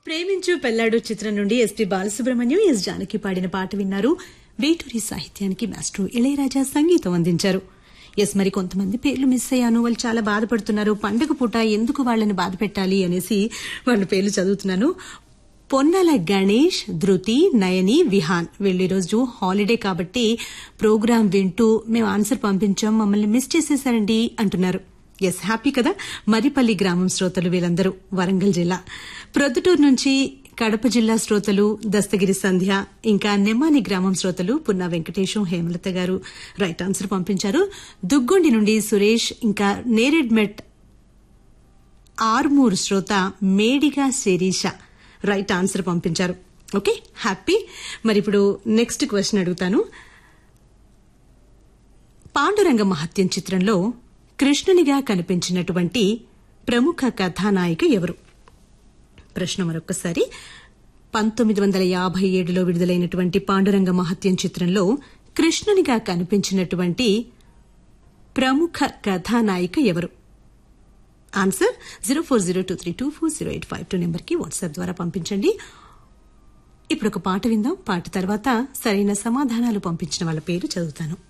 ప్రేమించు పెళ్లాడు చిత్రం నుండి ఎస్పి బాలసుబ్రహ్మణ్యం ఎస్ జానకి పాడిన పాట విన్నారు వేటూరి సాహిత్యానికి మాస్టర్ ఇళయరాజా సంగీతం అందించారు ఎస్ మరి కొంతమంది పేర్లు మిస్ అయ్యాను వాళ్ళు చాలా బాధపడుతున్నారు పండుగ పూట ఎందుకు వాళ్ళని బాధ పెట్టాలి అనేసి వాళ్ళ పేర్లు చదువుతున్నాను పొన్నల గణేష్ ధృతి నయని విహాన్ వీళ్ళు ఈరోజు హాలిడే కాబట్టి ప్రోగ్రాం వింటూ మేము ఆన్సర్ పంపించాం మమ్మల్ని మిస్ చేసేశారండి అంటున్నారు ఎస్ హ్యాపీ కదా మరిపల్లి గ్రామం శ్రోతలు వీళ్ళందరూ వరంగల్ జిల్లా ప్రొద్దుటూరు నుంచి కడప జిల్లా శ్రోతలు దస్తగిరి సంధ్య ఇంకా నెమ్మాని గ్రామం శ్రోతలు పున్నా వెంకటేశం హేమలత గారు రైట్ ఆన్సర్ పంపించారు దుగ్గొండి నుండి సురేష్ ఇంకా నేరెడ్మెట్ ఆర్మూర్ శ్రోత మేడిగా శిరీష రైట్ ఆన్సర్ పంపించారు ఓకే హ్యాపీ మరి ఇప్పుడు నెక్స్ట్ క్వశ్చన్ అడుగుతాను పాండురంగ మహత్యం చిత్రంలో కృష్ణునిగా కనిపించినటువంటి ప్రముఖ కథానాయిక ఎవరు ప్రశ్న మరొకసారి పంతొమ్మిది వందల యాభై ఏడులో విడుదలైనటువంటి పాండురంగ మహత్యం చిత్రంలో కృష్ణునిగా కనిపించినటువంటి ప్రముఖ కథానాయిక ఎవరు answer zero four zero two three two four zero eight five two నెంబర్కి వాట్సాప్ ద్వారా పంపించండి ఇప్పుడు ఒక పాట విందాం పాట తర్వాత సరైన సమాధానాలు పంపించిన వాళ్ళ పేరు చదువుతాను